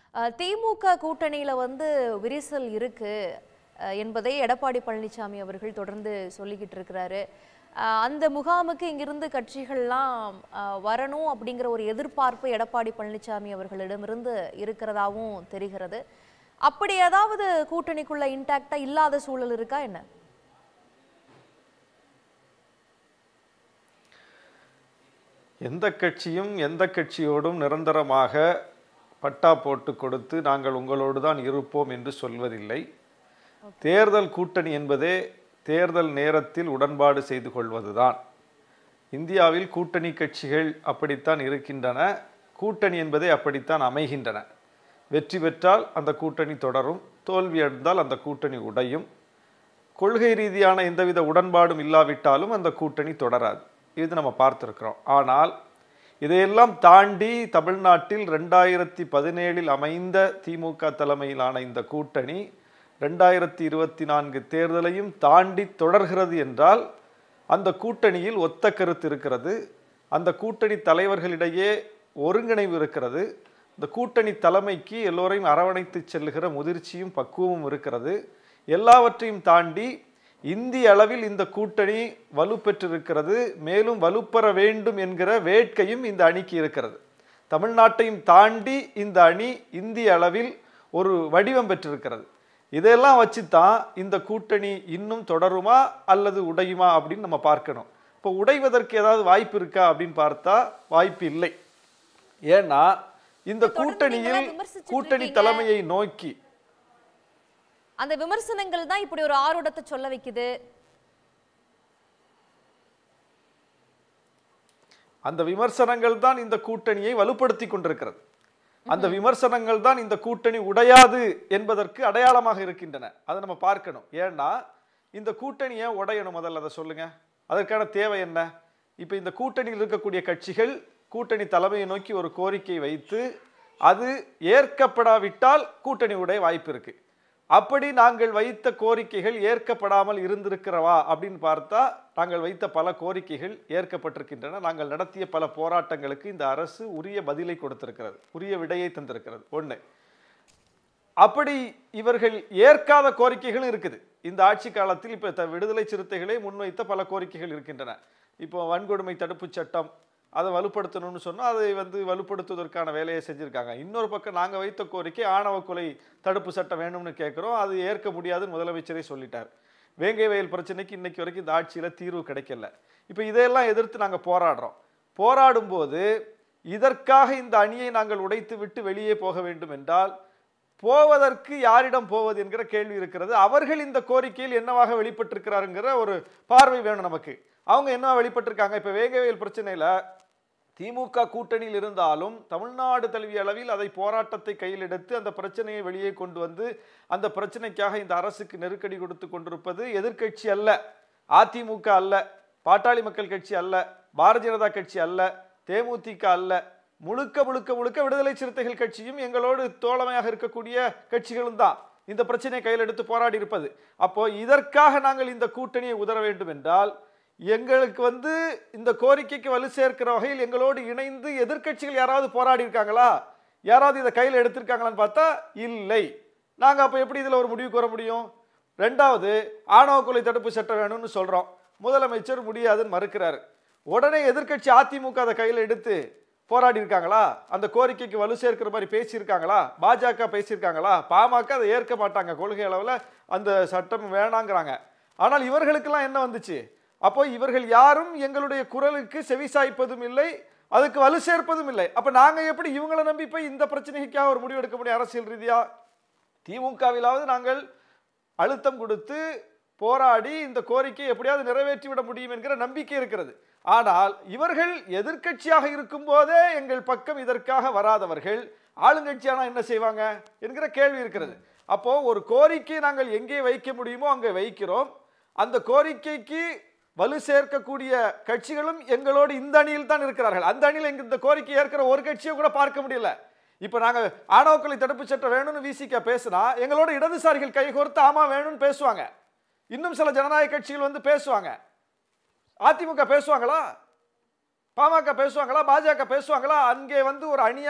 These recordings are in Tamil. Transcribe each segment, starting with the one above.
அஹ், திமுக கூட்டணியில வந்து விரிசல் இருக்கு அஹ், என்பதை எடப்பாடி பழனிசாமி அவர்கள் தொடர்ந்து சொல்லிக்கிட்டு இருக்கிறாரு அஹ், அந்த முகாமுக்கு இங்கிருந்து கட்சிகள்லாம் அஹ், வரணும் அப்படிங்கிற ஒரு எதிர்பார்ப்பு எடப்பாடி பழனிசாமி அவர்களிடமிருந்து இருக்கிறதாவும் தெரிகிறது அப்படி ஏதாவது கூட்டணிக்குள்ள இன்டாக்டா இல்லாத சூழல் இருக்கா என்ன எந்த கட்சியும் எந்த கட்சியோடும் நிரந்தரமாக பட்டா போட்டு கொடுத்து நாங்கள் உங்களோடு தான் இருப்போம் என்று சொல்வதில்லை தேர்தல் கூட்டணி என்பதே தேர்தல் நேரத்தில் உடன்பாடு செய்து கொள்வதுதான் இந்தியாவில் கூட்டணி கட்சிகள் அப்படித்தான் இருக்கின்றன கூட்டணி என்பதே அப்படித்தான் அமைகின்றன வெற்றி பெற்றால் அந்த கூட்டணி தொடரும் தோல்வி அடைந்தால் அந்த கூட்டணி உடையும் கொள்கை ரீதியான எந்தவித உடன்பாடும் இல்லாவிட்டாலும் அந்த கூட்டணி தொடராது இது நம்ம பார்த்துருக்கிறோம் ஆனால் இதையெல்லாம் தாண்டி தமிழ்நாட்டில் ரெண்டாயிரத்தி பதினேழில் அமைந்த திமுக தலைமையிலான இந்த கூட்டணி ரெண்டாயிரத்தி இருபத்தி நான்கு தேர்தலையும் தாண்டி தொடர்கிறது என்றால் அந்த கூட்டணியில் ஒத்த கருத்து இருக்கிறது அந்த கூட்டணி தலைவர்களிடையே ஒருங்கிணைவு இருக்கிறது இந்த கூட்டணி தலைமைக்கு எல்லோரையும் அரவணைத்து செல்லுகிற முதிர்ச்சியும் பக்குவமும் இருக்கிறது எல்லாவற்றையும் தாண்டி இந்திய அளவில் இந்த கூட்டணி வலுப்பெற்றிருக்கிறது மேலும் வலுப்பெற வேண்டும் என்கிற வேட்கையும் இந்த அணிக்கு இருக்கிறது தமிழ்நாட்டையும் தாண்டி இந்த அணி இந்திய அளவில் ஒரு வடிவம் பெற்றிருக்கிறது இதெல்லாம் வச்சு தான் இந்த கூட்டணி இன்னும் தொடருமா அல்லது உடையுமா அப்படின்னு நம்ம பார்க்கணும் இப்போ உடைவதற்கு ஏதாவது வாய்ப்பு இருக்கா அப்படின்னு பார்த்தா வாய்ப்பு இல்லை ஏன்னா இந்த தொடர்ந்து கூட்டணியில் நீங்களாம் விமர்சிச்சுட்டு கூட்டணி இருக்கீங்க. தலைமையை நோக்கி அந்த விமர்சனங்கள் தான் இப்படி ஒரு ஆர்வத்தை சொல்ல வைக்குது அந்த விமர்சனங்கள் தான் இந்த கூட்டணியை வலுப்படுத்தி கொண்டிருக்கிறது அந்த விமர்சனங்கள் தான் இந்த கூட்டணி உடையாது என்பதற்கு அடையாளமாக இருக்கின்றன அதை நம்ம பார்க்கணும் ஏன்னா இந்த கூட்டணி ஏன் உடையணும் முதல்ல அதை சொல்லுங்க அதற்கான தேவை என்ன இப்போ இந்த கூட்டணியில் இருக்கக்கூடிய கட்சிகள் கூட்டணி தலைமையை நோக்கி ஒரு கோரிக்கை வைத்து அது ஏற்கப்படாவிட்டால் கூட்டணி உடைய வாய்ப்பு இருக்கு அப்படி நாங்கள் வைத்த கோரிக்கைகள் ஏற்கப்படாமல் இருந்திருக்கிறவா அப்படின்னு பார்த்தா நாங்கள் வைத்த பல கோரிக்கைகள் ஏற்கப்பட்டிருக்கின்றன நாங்கள் நடத்திய பல போராட்டங்களுக்கு இந்த அரசு உரிய பதிலை கொடுத்திருக்கிறது உரிய விடையை தந்திருக்கிறது ஒண்ணு அப்படி இவர்கள் ஏற்காத கோரிக்கைகளும் இருக்குது இந்த ஆட்சி காலத்தில் இப்போ த- விடுதலை சிறுத்தைகளே முன்வைத்த பல கோரிக்கைகள் இருக்கின்றன இப்போ வன்கொடுமை தடுப்புச் சட்டம் அதை வலுப்படுத்தணும்னு சொன்னா அதை வந்து வலுப்படுத்துவதற்கான வேலையை செஞ்சிருக்காங்க இன்னொரு பக்கம் நாங்க வைத்த கோரிக்கை ஆணவ கொலை தடுப்பு சட்டம் வேணும்னு கேட்குறோம் அது ஏற்க முடியாதுன்னு முதலமைச்சரே சொல்லிட்டார் வேங்கை வயல் பிரச்சனைக்கு இன்னைக்கு வரைக்கும் இந்த ஆட்சியில தீர்வு கிடைக்கல இப்போ இதையெல்லாம் எதிர்த்து நாங்க போராடுறோம் போராடும்போது இதற்காக இந்த அணியை நாங்கள் உடைத்து விட்டு வெளியே போக வேண்டும் என்றால் போவதற்கு யாரிடம் போவது என்கிற கேள்வி இருக்கிறது அவர்கள் இந்த கோரிக்கையில் என்னவாக வெளிப்பட்டிருக்கிறாருங்கிற ஒரு பார்வை வேணும் நமக்கு அவங்க என்ன வெளிப்பட்டிருக்காங்க இப்ப வேகவியல் பிரச்சனையில திமுக கூட்டணியில் இருந்தாலும் தமிழ்நாடு தழுவிய அளவில் அதை போராட்டத்தை கையில் எடுத்து அந்த பிரச்சனையை வெளியே கொண்டு வந்து அந்த பிரச்சனைக்காக இந்த அரசுக்கு நெருக்கடி கொடுத்து கொண்டிருப்பது எதிர்க்கட்சி அல்ல அதிமுக அல்ல பாட்டாளி மக்கள் கட்சி அல்ல பாரதிய ஜனதா கட்சி அல்ல தேமுதிக அல்ல முழுக்க முழுக்க முழுக்க விடுதலை சிறுத்தைகள் கட்சியும் எங்களோடு தோழமையாக இருக்கக்கூடிய கட்சிகளும் தான் இந்த பிரச்சனையை கையில் எடுத்து போராடி இருப்பது அப்போ இதற்காக நாங்கள் இந்த கூட்டணியை உதர வேண்டும் என்றால் எங்களுக்கு வந்து இந்த கோரிக்கைக்கு வலு சேர்க்கிற வகையில் எங்களோடு இணைந்து எதிர்க்கட்சிகள் யாராவது போராடி இருக்காங்களா யாராவது இதை கையில் எடுத்திருக்காங்களான்னு பார்த்தா இல்லை நாங்கள் அப்போ எப்படி இதில் ஒரு முடிவுக்கு வர முடியும் ரெண்டாவது ஆணவ கொலை தடுப்பு சட்டம் வேணும்னு சொல்கிறோம் முதலமைச்சர் முடியாதுன்னு மறுக்கிறாரு உடனே எதிர்க்கட்சி அதிமுக அதை கையில் எடுத்து போராடி இருக்காங்களா அந்த கோரிக்கைக்கு வலு சேர்க்கிற மாதிரி பேசியிருக்காங்களா பாஜக பேசியிருக்காங்களா பாமக அதை ஏற்க மாட்டாங்க கொள்கை அளவில் அந்த சட்டம் வேணாங்கிறாங்க ஆனால் இவர்களுக்கெல்லாம் என்ன வந்துச்சு அப்போ இவர்கள் யாரும் எங்களுடைய குரலுக்கு செவிசாய்ப்பதும் இல்லை அதுக்கு வலு சேர்ப்பதும் இல்லை அப்ப நாங்க எப்படி இவங்களை நம்பி போய் இந்த பிரச்சனைக்காக ஒரு முடிவு எடுக்க முடியும் அரசியல் ரீதியா திமுகவிலாவது நாங்கள் அழுத்தம் கொடுத்து போராடி இந்த கோரிக்கையை எப்படியாவது நிறைவேற்றி விட முடியும் என்கிற நம்பிக்கை இருக்கிறது ஆனால் இவர்கள் எதிர்க்கட்சியாக இருக்கும்போதே எங்கள் பக்கம் இதற்காக வராதவர்கள் ஆளுங்கட்சியானா என்ன செய்வாங்க என்கிற கேள்வி இருக்கிறது அப்போ ஒரு கோரிக்கை நாங்கள் எங்கே வைக்க முடியுமோ அங்கே வைக்கிறோம் அந்த கோரிக்கைக்கு வலு சேர்க்கக்கூடிய கட்சிகளும் எங்களோடு இந்த அணியில் தான் இருக்கிறார்கள் அந்த அணியில் எங்க இந்த கோரிக்கை ஏற்கிற ஒரு கட்சியை கூட பார்க்க முடியல இப்ப நாங்க ஆணவ கொலை தடுப்பு சட்டம் வேணும்னு விசிக பேசினா எங்களோட இடதுசாரிகள் கைகோர்த்து ஆமா வேணும்னு பேசுவாங்க இன்னும் சில ஜனநாயக கட்சிகள் வந்து பேசுவாங்க அதிமுக பேசுவாங்களா பாமக பேசுவாங்களா பாஜக பேசுவாங்களா அங்கே வந்து ஒரு அணியாக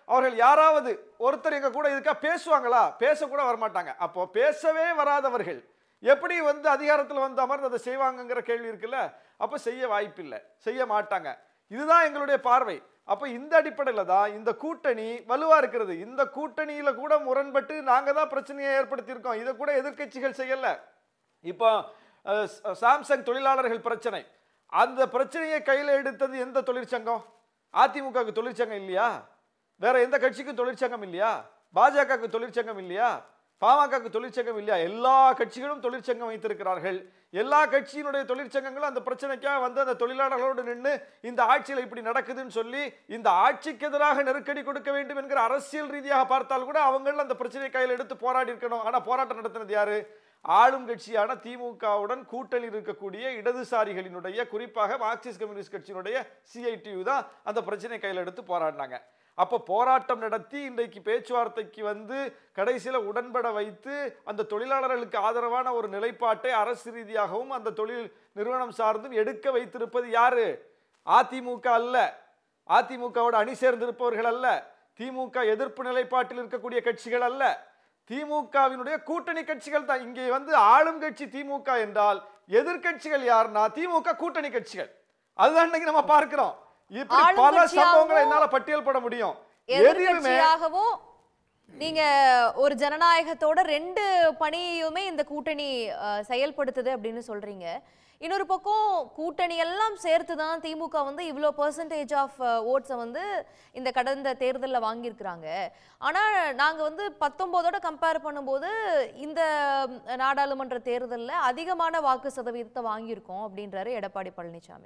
அவர்கள் யாராவது ஒருத்தர் எங்க கூட இதுக்கா பேசுவாங்களா பேசக்கூட வரமாட்டாங்க அப்போ பேசவே வராதவர்கள் எப்படி வந்து அதிகாரத்தில் வந்து அமர்ந்து அதை செய்வாங்கங்கிற கேள்வி இருக்குல்ல அப்போ செய்ய வாய்ப்பில்லை செய்ய மாட்டாங்க இதுதான் எங்களுடைய பார்வை அப்போ இந்த அடிப்படையில் தான் இந்த கூட்டணி வலுவா இருக்கிறது இந்த கூட்டணியில கூட முரண்பட்டு நாங்க தான் பிரச்சனையை ஏற்படுத்தியிருக்கோம் இதை கூட எதிர்க்கட்சிகள் செய்யல இப்போ அஹ், ச- சாம்சங் தொழிலாளர்கள் பிரச்சனை அந்த பிரச்சனையை கையில் எடுத்தது எந்த தொழிற்சங்கம் அதிமுகவுக்கு தொழிற்சங்கம் இல்லையா வேற எந்த கட்சிக்கும் தொழிற்சங்கம் இல்லையா பாஜகவுக்கு தொழிற்சங்கம் இல்லையா பாமகவுக்கு தொழிற்சங்கம் இல்லையா எல்லா கட்சிகளும் தொழிற்சங்கம் வைத்திருக்கிறார்கள் எல்லா கட்சியினுடைய தொழிற்சங்கங்களும் அந்த பிரச்சனைக்காக வந்து அந்த தொழிலாளர்களோடு நின்று இந்த ஆட்சியில் இப்படி நடக்குதுன்னு சொல்லி இந்த ஆட்சிக்கு எதிராக நெருக்கடி கொடுக்க வேண்டும் என்கிற அரசியல் ரீதியாக பார்த்தால் கூட அவங்க அந்த பிரச்சனையை கையில் எடுத்து போராடி இருக்கணும் ஆனா போராட்டம் நடத்தினது யாரு ஆளும் கட்சியான திமுகவுடன் கூட்டணி இருக்கக்கூடிய இடதுசாரிகளினுடைய குறிப்பாக மார்க்சிஸ்ட் கம்யூனிஸ்ட் கட்சியினுடைய சிஐடியு தான் அந்த பிரச்சனை கையில் எடுத்து போராடினாங்க அப்போ போராட்டம் நடத்தி இன்றைக்கு பேச்சுவார்த்தைக்கு வந்து கடைசியில் உடன்பட வைத்து அந்த தொழிலாளர்களுக்கு ஆதரவான ஒரு நிலைப்பாட்டை அரசு ரீதியாகவும் அந்த தொழில் நிறுவனம் சார்ந்தும் எடுக்க வைத்திருப்பது யாரு அதிமுக அல்ல அதிமுகவோட அணி சேர்ந்திருப்பவர்கள் அல்ல திமுக எதிர்ப்பு நிலைப்பாட்டில் இருக்கக்கூடிய கட்சிகள் அல்ல திமுகவினுடைய கூட்டணி கட்சிகள் தான் இங்கே வந்து ஆளும் கட்சி திமுக என்றால் எதிர்க்கட்சிகள் யாருன்னா திமுக கூட்டணி கட்சிகள் அதுதான் இன்னைக்கு நம்ம பார்க்கிறோம் இப்படி ஆளும் பல கட்சியாகவும் சம்பவங்களை என்னால பட்டியல் பட முடியும் எதிலுமே எதிர்கட்சியாகவும் நீங்க ஒரு ஜனநாயகத்தோட ரெண்டு பணியுமே இந்த கூட்டணி அஹ், செயல்படுத்துது அப்படின்னு சொல்றீங்க இன்னொரு பக்கம் கூட்டணி எல்லாம் சேர்த்து தான் திமுக வந்து இவ்வளோ பர்சன்டேஜ் ஆஃப் ஓட்ஸை வந்து இந்த கடந்த தேர்தலில் வாங்கியிருக்கிறாங்க ஆனால் நாங்கள் வந்து பத்தொம்போதோட கம்பேர் பண்ணும்போது இந்த ம், நாடாளுமன்ற தேர்தலில் அதிகமான வாக்கு சதவீதத்தை வாங்கியிருக்கோம் அப்படின்றாரு எடப்பாடி பழனிசாமி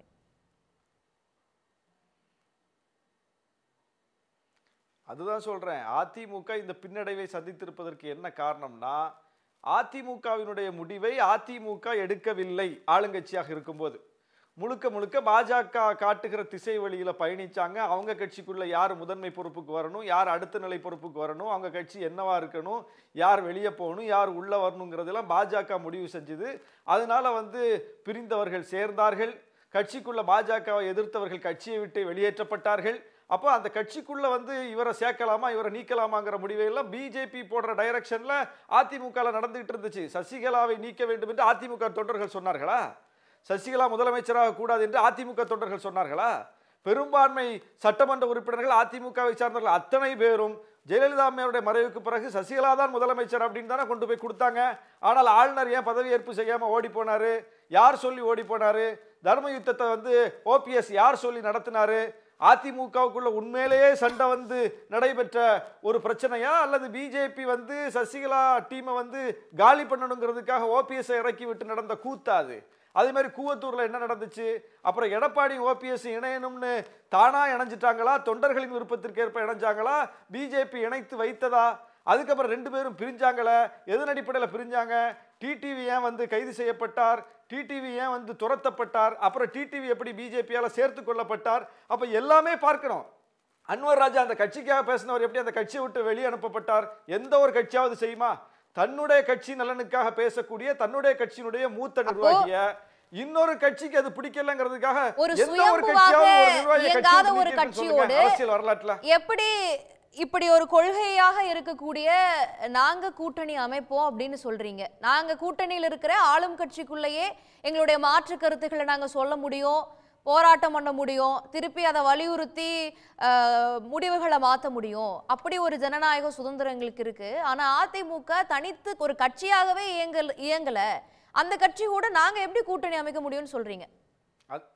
அதுதான் சொல்றேன் அதிமுக இந்த பின்னடைவை சந்தித்திருப்பதற்கு என்ன காரணம்னா அதிமுகவினுடைய முடிவை அதிமுக எடுக்கவில்லை ஆளுங்கட்சியாக இருக்கும்போது முழுக்க முழுக்க பாஜக காட்டுகிற திசை வழியில பயணிச்சாங்க அவங்க கட்சிக்குள்ள யார் முதன்மை பொறுப்புக்கு வரணும் யார் அடுத்த நிலை பொறுப்புக்கு வரணும் அவங்க கட்சி என்னவா இருக்கணும் யார் வெளியே போகணும் யார் உள்ள வரணுங்கிறதெல்லாம் பாஜக முடிவு செஞ்சது அதனால வந்து பிரிந்தவர்கள் சேர்ந்தார்கள் கட்சிக்குள்ள பாஜகவை எதிர்த்தவர்கள் கட்சியை விட்டு வெளியேற்றப்பட்டார்கள் அப்போ அந்த கட்சிக்குள்ள வந்து இவரை சேர்க்கலாமா இவரை நீக்கலாமாங்கிற முடிவை எல்லாம் பிஜேபி போடுற டைரக்ஷன்ல அதிமுகல நடந்துகிட்டு இருந்துச்சு சசிகலாவை நீக்க வேண்டும் என்று அதிமுக தொண்டர்கள் சொன்னார்களா சசிகலா முதலமைச்சராக கூடாது என்று அதிமுக தொண்டர்கள் சொன்னார்களா பெரும்பான்மை சட்டமன்ற உறுப்பினர்கள் அதிமுகவை சார்ந்தவர்கள் அத்தனை பேரும் ஜெயலலிதா அம்மையாருடைய மறைவுக்கு பிறகு சசிகலா தான் முதலமைச்சர் அப்படின்னு தானே கொண்டு போய் கொடுத்தாங்க ஆனால் ஆளுநர் ஏன் பதவியேற்பு செய்யாம ஓடி போனாரு யார் சொல்லி ஓடி போனாரு தர்ம யுத்தத்தை வந்து ஓபிஎஸ் யார் சொல்லி நடத்தினாரு அதிமுகவுக்குள்ள உண்மையிலேயே சண்டை வந்து நடைபெற்ற ஒரு பிரச்சனையா அல்லது பிஜேபி வந்து சசிகலா டீமை வந்து காலி பண்ணணுங்கிறதுக்காக ஓபிஎஸ் இறக்கி விட்டு நடந்த கூத்தா அது அதே மாதிரி கூவத்தூர்ல என்ன நடந்துச்சு அப்புறம் எடப்பாடி ஓபிஎஸ் இணையணும்னு தானா இணைஞ்சிட்டாங்களா தொண்டர்களின் விருப்பத்திற்கு ஏற்ப இணைஞ்சாங்களா பிஜேபி இணைத்து வைத்ததா அதுக்கப்புறம் ரெண்டு பேரும் பிரிஞ்சாங்களே எதன் அடிப்படையில் பிரிஞ்சாங்க டிடிவி ஏன் வந்து கைது செய்யப்பட்டார் டிடிவி ஏன் வந்து துரத்தப்பட்டார் அப்புறம் டிடிவி எப்படி பிஜேபியால சேர்த்து கொள்ளப்பட்டார் அப்ப எல்லாமே பார்க்கணும் அன்வர் ராஜா அந்த கட்சிக்காக பேசினவர் எப்படி அந்த கட்சியை விட்டு வெளியே அனுப்பப்பட்டார் எந்த ஒரு கட்சியாவது செய்யுமா தன்னுடைய கட்சி நலனுக்காக பேசக்கூடிய தன்னுடைய கட்சியினுடைய மூத்த நிர்வாகிய இன்னொரு கட்சிக்கு அது பிடிக்கலங்கிறதுக்காக ஒரு எந்த ஒரு சுயம்புவாக கட்சியாவது ஒரு நிர்வாகியை கட்சியை இயங்காத விட்டு ஒரு நீக்கிருக்குன்னு சொல்லுங்க, கட்சியோடு அரசியல் வரலாற்றுல எப்படி இப்படி ஒரு கொள்கையாக இருக்கக்கூடிய நாங்க கூட்டணி அமைப்போம் அப்படின்னு சொல்றீங்க நாங்க கூட்டணியில் இருக்கிற ஆளும் கட்சிக்குள்ளேயே எங்களுடைய மாற்று கருத்துக்களை நாங்க சொல்ல முடியும் போராட்டம் பண்ண முடியும் திருப்பி அதை வலியுறுத்தி அஹ், முடிவுகளை மாற்ற முடியும் அப்படி ஒரு ஜனநாயக சுதந்திரம் எங்களுக்கு இருக்கு ஆனா அதிமுக தனித்து ஒரு கட்சியாகவே இயங்கல் இயங்கல அந்த கட்சி கூட நாங்க எப்படி கூட்டணி அமைக்க முடியும்னு சொல்றீங்க அது-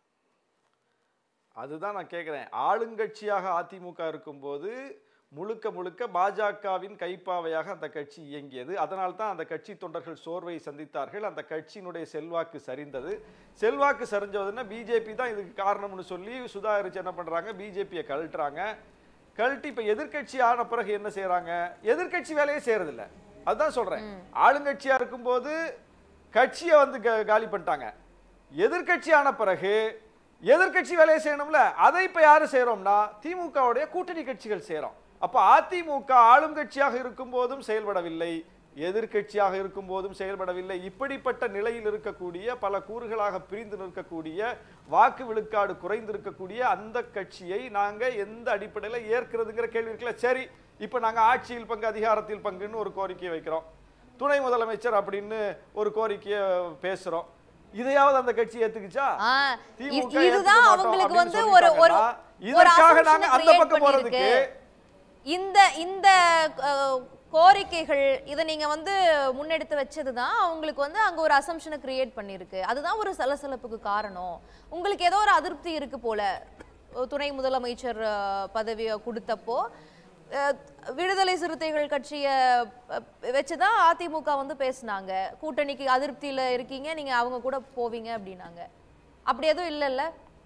அதுதான் நான் கேட்குறேன் ஆளுங்கட்சியாக அதிமுக இருக்கும்போது முழுக்க முழுக்க பாஜகவின் கைப்பாவையாக அந்த கட்சி இயங்கியது அதனால் தான் அந்த கட்சி தொண்டர்கள் சோர்வை சந்தித்தார்கள் அந்த கட்சியினுடைய செல்வாக்கு சரிந்தது செல்வாக்கு சரிஞ்சதுன்னா பிஜேபி தான் இதுக்கு காரணம்னு சொல்லி சுதாகரிச்சு என்ன பண்றாங்க பிஜேபியை கழட்டுறாங்க கழட்டி இப்ப எதிர்க்கட்சி ஆன பிறகு என்ன செய்றாங்க எதிர்க்கட்சி வேலையே செய்யறதில்ல அதுதான் சொல்றேன் ஆளுங்கட்சியா இருக்கும்போது கட்சியை வந்து க- காலி பண்ணிட்டாங்க எதிர்க்கட்சி ஆன பிறகு எதிர்க்கட்சி வேலையை செய்யணும்ல அதை இப்ப யாரு செய்யறோம்னா திமுகவுடைய கூட்டணி கட்சிகள் செய்யறோம் அப்ப அதிமுக ஆளும் கட்சியாக இருக்கும் போதும் செயல்படவில்லை எதிர்க்கட்சியாக இருக்கும் போதும் செயல்படவில்லை இப்படிப்பட்ட நிலையில் இருக்கக்கூடிய பல கூறுகளாக பிரிந்து நிற்கக்கூடிய வாக்கு விழுக்காடு குறைந்து இருக்கக்கூடிய அந்த கட்சியை நாங்க எந்த அடிப்படையில் ஏற்கிறதுங்கிற கேள்வி இருக்குல்ல சரி இப்ப நாங்க ஆட்சியில் பங்கு அதிகாரத்தில் பங்குன்னு ஒரு கோரிக்கை வைக்கிறோம் துணை முதலமைச்சர் அப்படின்னு ஒரு கோரிக்கையை பேசுறோம் இதையாவது அந்த கட்சி ஏத்துக்குச்சா ஆ, திமுக இ- ஏத்துக்க இதுதான் மாட்டோம் அவங்களுக்கு அப்படின்னு வந்து ஒரு ஒரு சொல்லிட்டாங்கன்னா, ஒரு இதற்காக assumption நாங்க அந்த create பக்கம் பண்ணிருக்கு. போறதுக்கு இந்த இந்த அஹ், கோரிக்கைகள் இதை நீங்க வந்து முன்னெடுத்து வச்சதுதான் அவங்களுக்கு வந்து அங்க ஒரு அசம்ஷனை கிரியேட் பண்ணிருக்கு அதுதான் ஒரு சலசலப்புக்கு காரணம் உங்களுக்கு ஏதோ ஒரு அதிருப்தி இருக்கு போல ஒரு துணை முதலமைச்சர் அஹ், பதவியை கொடுத்தப்போ அஹ், விடுதலை சிறுத்தைகள் கட்சியை அஹ், வச்சுதான் அதிமுக வந்து பேசுனாங்க கூட்டணிக்கு அதிருப்தியில இருக்கீங்க நீங்க அவங்க கூட போவீங்க அப்படின்னாங்க அப்படி எதுவும் இல்லைல்ல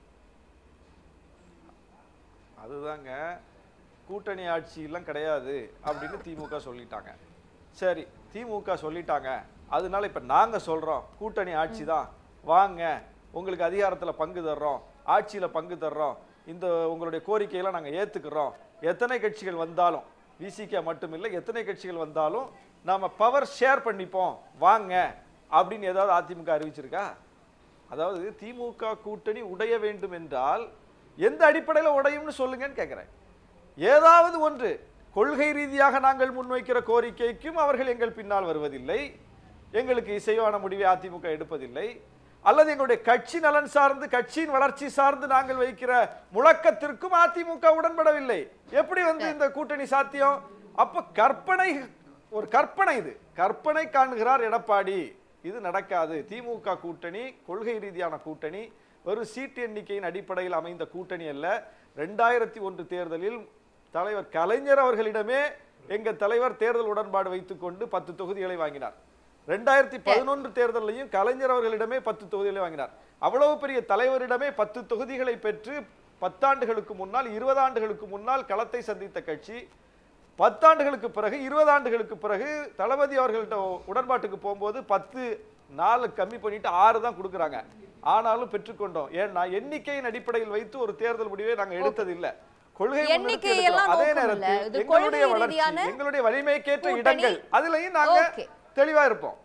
அதுதாங்க கூட்டணி ஆட்சி எல்லாம் கிடையாது அப்படின்னு திமுக சொல்லிட்டாங்க சரி திமுக சொல்லிட்டாங்க அதனால இப்ப நாங்க சொல்றோம் கூட்டணி ஆட்சி தான் வாங்க உங்களுக்கு அதிகாரத்துல பங்கு தர்றோம் ஆட்சியில பங்கு தர்றோம் இந்த உங்களுடைய கோரிக்கையெல்லாம் நாங்க ஏத்துக்கிறோம் எத்தனை கட்சிகள் வந்தாலும் விசிகே மட்டும் இல்லை எத்தனை கட்சிகள் வந்தாலும் நாம பவர் ஷேர் பண்ணிப்போம் வாங்க அப்படின்னு ஏதாவது அதிமுக அறிவிச்சிருக்கா அதாவது திமுக கூட்டணி உடைய வேண்டும் என்றால் எந்த அடிப்படையில் உடையும்னு சொல்லுங்கன்னு கேட்குறேன் ஏதாவது ஒன்று கொள்கை ரீதியாக நாங்கள் முன்வைக்கிற கோரிக்கைக்கும் அவர்கள் எங்கள் பின்னால் வருவதில்லை எங்களுக்கு இசைவான முடிவை அதிமுக எடுப்பதில்லை அல்லது எங்களுடைய கட்சி நலன் சார்ந்து கட்சியின் வளர்ச்சி சார்ந்து நாங்கள் வைக்கிற முழக்கத்திற்கும் அதிமுக உடன்படவில்லை எப்படி வந்து இந்த கூட்டணி சாத்தியம் அப்ப கற்பனை ஒரு கற்பனை இது கற்பனை காணுகிறார் எடப்பாடி இது நடக்காது திமுக கூட்டணி கொள்கை ரீதியான கூட்டணி வெறும் சீட்டு எண்ணிக்கையின் அடிப்படையில் அமைந்த கூட்டணி அல்ல ரெண்டாயிரத்தி ஒன்று தேர்தலில் தலைவர் கலைஞர் அவர்களிடமே எங்க தலைவர் தேர்தல் உடன்பாடு வைத்துக்கொண்டு பத்து தொகுதிகளை வாங்கினார் ரெண்டாயிரத்தி பதினொன்று தேர்தலையும் கலைஞர் அவர்களிடமே பத்து தொகுதிகளை வாங்கினார் அவ்வளவு பெரிய தலைவரிடமே பத்து தொகுதிகளை பெற்று பத்தாண்டுகளுக்கு முன்னால் இருபது ஆண்டுகளுக்கு முன்னால் களத்தை சந்தித்த கட்சி பத்தாண்டுகளுக்கு பிறகு இருபது ஆண்டுகளுக்கு பிறகு தளபதி அவர்கள்ட்ட உடன்பாட்டுக்கு போகும்போது பத்து நாலு கம்மி பண்ணிட்டு ஆறு தான் கொடுக்குறாங்க ஆனாலும் பெற்றுக்கொண்டோம் ஏன்னா எண்ணிக்கையின் அடிப்படையில் வைத்து ஒரு தேர்தல் முடிவை நாங்க எடுத்தது இல்ல கொள்கை முன்னெடுத்து எண்ணிக்கை எடுக்கிறோம். எல்லாம் அதே நோக்கம் இல்ல. நேரத்தில் இது எங்களுடைய கொள்கை வளர்ச்சி ரீதியான எங்களுடைய வலிமைக்கேற்ற கூட்டணி. இடங்கள் அதுலயும் நாங்க Okay. தெளிவா இருப்போம்